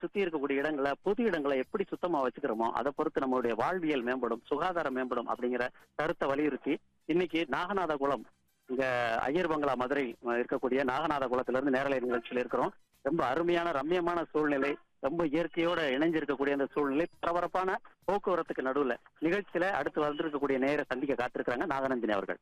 சுத்தி இருக்கக்கூடிய இடங்களை பொது இடங்களை எப்படி சுத்தமா வச்சுக்கிறோமோ அதை பொறுத்து நம்மளுடைய வாழ்வியல் மேம்படும் சுகாதாரம் மேம்படும் அப்படிங்கிற கருத்தை வலியுறுத்தி இன்னைக்கு நாகநாத குளம் இங்க ஐயர் பங்களா மதுரை அஹ், இருக்கக்கூடிய நாகநாத குளத்துல இருந்து நேரலை நிகழ்ச்சியில் இருக்கிறோம் ரொம்ப அருமையான ரம்யமான சூழ்நிலை ரொம்ப இயற்கையோட இணைஞ்சிருக்கக்கூடிய அந்த சூழ்நிலை பரபரப்பான போக்குவரத்துக்கு நடுவுல நிகழ்ச்சியில அடுத்து வந்திருக்கக்கூடிய நேர சந்திக்க காத்திருக்கிறாங்க நாகநந்தினி அவர்கள்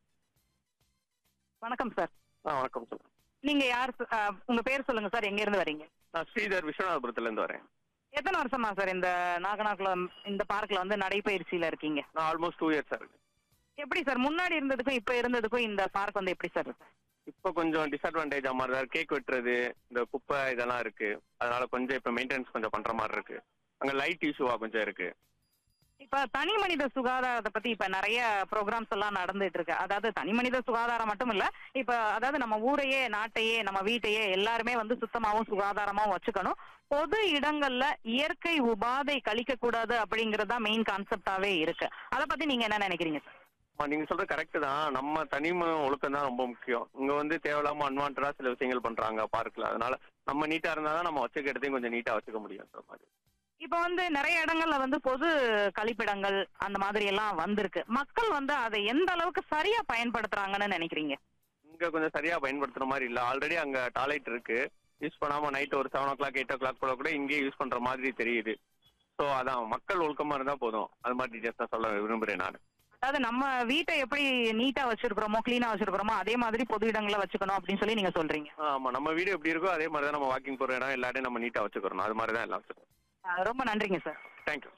வணக்கம் சார் ஆ வணக்கம் சார் நீங்க யார் ச- அஹ், உங்க பேர் சொல்லுங்க சார் எங்க இருந்து வரீங்க நான் ஸ்ரீதர் விஸ்வநாதபுரத்துல இருந்து வரேன் எத்தனை வருஷமா சார் இந்த நாகனாக்குளம் இந்த பார்க்ல வந்து நடைபயிற்சியில இருக்கீங்க நான் ஆல்மோஸ்ட் டூ இயர்ஸ் இருக்கு எப்படி சார் முன்னாடி இருந்ததுக்கும் இப்ப இருந்ததுக்கும் இந்த பார்க் வந்து எப்படி சார் இருக்கு இப்போ கொஞ்சம் டிஸ்அட்வான்டேஜ் மாதிரி தான் கேக் வெட்டுறது இந்த குப்பை இதெல்லாம் இருக்கு அதனால கொஞ்சம் இப்போ மெயின்டெனன்ஸ் கொஞ்சம் பண்ற மாதிரி இருக்கு அங்க லைட் இஷ்யூவா கொஞ்சம் இருக்கு இப்ப தனி மனித சுகாதாரத்தை பத்தி இப்ப நிறைய ப்ரோக்ராம்ஸ் எல்லாம் நடந்துட்டு இருக்கு அதாவது தனி மனித சுகாதாரம் மட்டும் இல்ல இப்ப அதாவது நம்ம ஊரையே நாட்டையே நம்ம வீட்டையே எல்லாருமே வந்து சுத்தமாவும் சுகாதாரமாவும் வச்சுக்கணும் பொது இடங்கள்ல இயற்கை உபாதை கழிக்க கூடாது அப்படிங்கறது தான் மெயின் கான்செப்டாவே இருக்கு அத பத்தி நீங்க என்ன நினைக்கிறீங்க சார் ஆமா, நீங்க சொல்றது கரெக்ட் தான் நம்ம தனிம ஒழுக்கம் தான் ரொம்ப முக்கியம் இங்க வந்து தேவையில்லாம அன்வான்டா சில விஷயங்கள் பண்றாங்க பார்க்ல அதனால நம்ம நீட்டா இருந்தா தான் நம்ம வச்சுக்க இடத்தையும் கொஞ்சம் நீட்டா வச்சுக்க முடியும் மாதிரி இப்ப வந்து நிறைய இடங்கள்ல வந்து பொது கழிப்பிடங்கள் அந்த மாதிரி எல்லாம் வந்திருக்கு மக்கள் வந்து அதை எந்த அளவுக்கு சரியா பயன்படுத்துறாங்கன்னு நினைக்கிறீங்க இங்க கொஞ்சம் சரியா பயன்படுத்துற மாதிரி இல்ல ஆல்ரெடி அங்க டாய்லெட் இருக்கு யூஸ் பண்ணாம நைட் ஒரு seven o'clock eight o'clock போல கூட இங்கேயே யூஸ் பண்ற மாதிரி தெரியுது ஸோ அதான் மக்கள் ஒழுக்கமா இருந்தா போதும் அது மாதிரி டீட்டெயில்ஸ் தான் சொல்ல விரும்புறேன் நான் அதாவது நம்ம வீட்டை எப்படி நீட்டா வச்சிருக்கிறோமோ கிளீனா வச்சிருக்கிறோமோ அதே மாதிரி பொது இடங்களை வச்சுக்கணும் அப்படின்னு சொல்லி நீங்க சொல்றீங்க ஆமா நம்ம வீடு எப்படி இருக்கோ அதே மாதிரி தான் நம்ம வாக்கிங் போற இடம் எல்லாத்தையும் நம்ம நீட்டா வச்சுக்கிறோம் அது மாதிரி தான் எல்லாம் வச்சுக்கிறோம் அஹ் ரொம்ப நன்றிங்க சார் தேங்க்யூ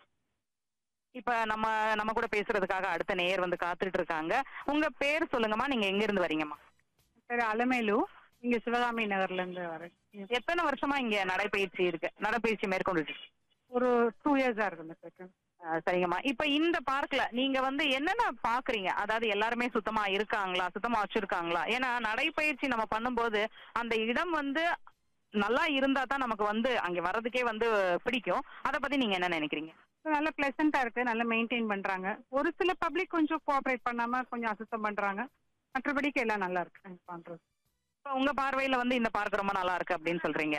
இப்ப நம்ம நம்ம கூட பேசுறதுக்காக அடுத்த நேயர் வந்து காத்துட்டு இருக்காங்க உங்க பேர் சொல்லுங்கம்மா நீங்க எங்க இருந்து வரீங்கம்மா சரி அலமேலு இங்க சிவகாமி நகர்ல இருந்து வரேன் எத்தனை வருஷமா இங்க நடைபயிற்சி இருக்கு நடைபயிற்சி மேற்கொண்டுட்டு இருக்கு? ஒரு டூ இயர்ஸா இருக்கு இந்த செகண்ட் அஹ் சரிங்கம்மா இப்ப இந்த பார்க்ல நீங்க வந்து என்னென்ன பாக்குறீங்க அதாவது எல்லாருமே சுத்தமா இருக்காங்களா சுத்தமா வச்சிருக்காங்களா ஏன்னா நடைப்பயிற்சி நம்ம பண்ணும்போது அந்த இடம் வந்து நல்லா இருந்தா தான் நமக்கு வந்து அங்க வர்றதுக்கே வந்து பிடிக்கும் அத பத்தி நீங்க என்ன நினைக்கிறீங்க நல்ல பிளசண்டா இருக்கு நல்லா மெயின்டைன் பண்றாங்க ஒரு சில பப்ளிக் கொஞ்சம் கோஆபரேட் பண்ணாம கொஞ்சம் அசுத்தம் பண்றாங்க மற்றபடிக்கு எல்லாம் நல்லா இருக்கு நாங்க பண்றது இப்ப உங்க பார்வையில வந்து இந்த பார்க் ரொம்ப நல்லா இருக்கு அப்படின்னு சொல்றீங்க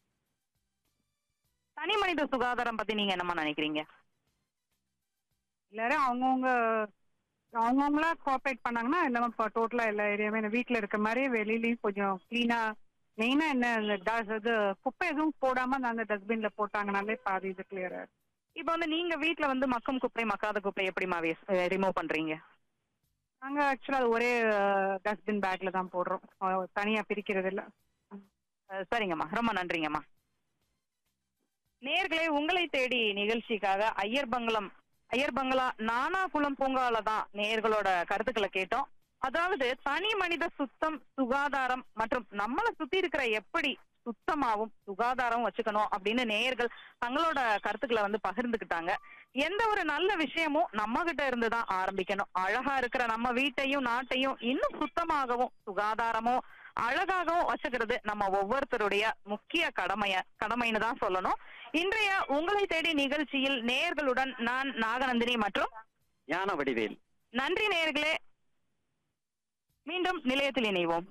தனி மனித சுகாதாரம் பத்தி நீங்க என்னமா நினைக்கிறீங்க எல்லாரும் அவங்கவுங்க அவங்கவுங்களா கோஆபரேட் பண்ணாங்கன்னா எல்லாமே டோட்டலா எல்லா ஏரியாவுமே வீட்டுல இருக்க மாதிரி வெளியிலயும் கொஞ்சம் கிளீனா மெயினா என்ன இந்த dust- இது குப்பை எதுவும் போடாம அந்த டஸ்ட்பின்ல போட்டாங்கனாலே பாதி இது கிளியரா இருக்கு இப்ப வந்து நீங்க வீட்ல வந்து மக்கும் குப்பை மக்காத குப்பை எப்படிமா ரிமூவ் பண்றீங்க நாங்க ஆக்சுவலா அது ஒரே டஸ்ட்பின் பேக்ல தான் போடுறோம் அஹ் தனியா பிரிக்கிறது இல்ல அஹ் சரிங்கம்மா ரொம்ப நன்றிங்கம்மா நேர்களே உங்களை தேடி நிகழ்ச்சிக்காக ஐயர் பங்களம் ஐயர் பங்களா நானாகுளம் பூங்கால தான் நேர்களோட கருத்துக்களை கேட்டோம் அதாவது தனி மனித சுத்தம் சுகாதாரம் மற்றும் நம்மளை சுத்தி இருக்கிற எப்படி சுத்தமாவும் சுகாதாரமும் வச்சுக்கணும் அப்படின்னு நேயர்கள் தங்களோட கருத்துக்களை வந்து பகிர்ந்துக்கிட்டாங்க எந்த ஒரு நல்ல விஷயமும் நம்ம கிட்ட இருந்து தான் ஆரம்பிக்கணும் அழகா இருக்கிற நம்ம வீட்டையும் நாட்டையும் இன்னும் சுத்தமாகவும் சுகாதாரமும் அழகாகவும் வச்சுக்கிறது நம்ம ஒவ்வொருத்தருடைய முக்கிய கடமைய கடமைன்னு தான் சொல்லணும் இன்றைய உங்களை தேடி நிகழ்ச்சியில் நேயர்களுடன் நான் நாகநந்தினி மற்றும் ஞான வடிவேல் நன்றி நேயர்களே மீண்டும் நிலையத்தில் இணைவோம்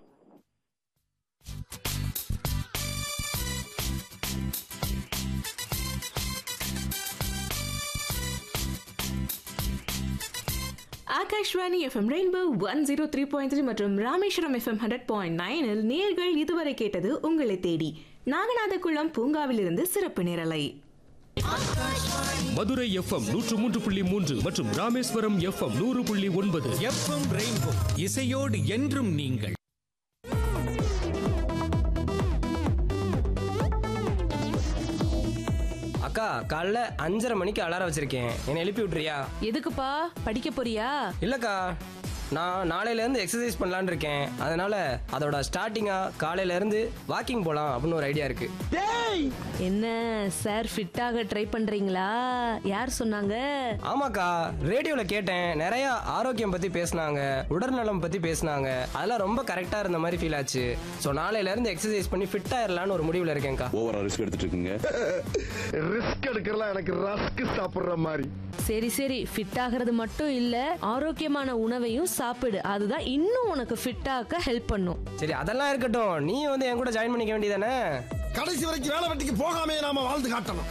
Akashvani FM rainbow one zero three point three மற்றும் ராமேஸ்வரம் எஃப்எம் ஹண்ட்ரட் பாயிண்ட் நைனில் நேர்கள் இதுவரை கேட்டது உங்களை தேடி நாகநாதகுளம் பூங்காவிலிருந்து சிறப்பு நிரலை மதுரை எஃப்எம் நூற்று மூன்று புள்ளி மூன்று மற்றும் ராமேஸ்வரம் எஃப்எம் நூறு புள்ளி ஒன்பது எஃப்எம் ரெயின்போ இசையோடு என்றும் நீங்கள் அக்கா காலைல அஞ்சரை மணிக்கு அலாரம் வச்சிருக்கேன் என்னை எழுப்பி விட்றியா எதுக்குப்பா படிக்க போறியா இல்லக்கா நான் நாளையிலேருந்து எக்ஸசைஸ் பண்ணலான்னு இருக்கேன் அதனால அதோட ஸ்டார்டிங்காக காலையிலேருந்து வாக்கிங் போகலாம் அப்படின்னு ஒரு ஐடியா இருக்கு என்ன சார் ஃபிட்டாக ட்ரை பண்றீங்களா யார் சொன்னாங்க ஆமாக்கா ரேடியோவில் கேட்டேன் நிறைய ஆரோக்கியம் பற்றி பேசுனாங்க உடல்நலம் பற்றி பேசுனாங்க அதெல்லாம் ரொம்ப கரெக்டாக இருந்த மாதிரி ஃபீல் ஆச்சு ஸோ நாளையிலேருந்து எக்ஸசைஸ் பண்ணி ஃபிட் ஆயிடலான்னு ஒரு முடிவில் இருக்கேன்க்கா ஓவரா ரிஸ்க் எடுத்துட்டு இருக்கீங்க ரிஸ்க் எடுக்கலாம் எனக்கு ரஸ்க் சாப்பிடுற மாதிரி சரி சரி ஃபிட் ஆகிறது மட்டும் இல்ல ஆரோக்கியமான உணவையும் சாப்பிடு அதுதான் இன்னும் உனக்கு ஃபிட் ஆக்க ஹெல்ப் பண்ணும் சரி அதெல்லாம் இருக்கட்டும் நீ வந்து என் கூட ஜாயின் பண்ணிக்க வேண்டியதானே கடைசி வரைக்கும் வேலை வெட்டிக்கு போகாமே நாம வாழ்ந்து காட்டணும்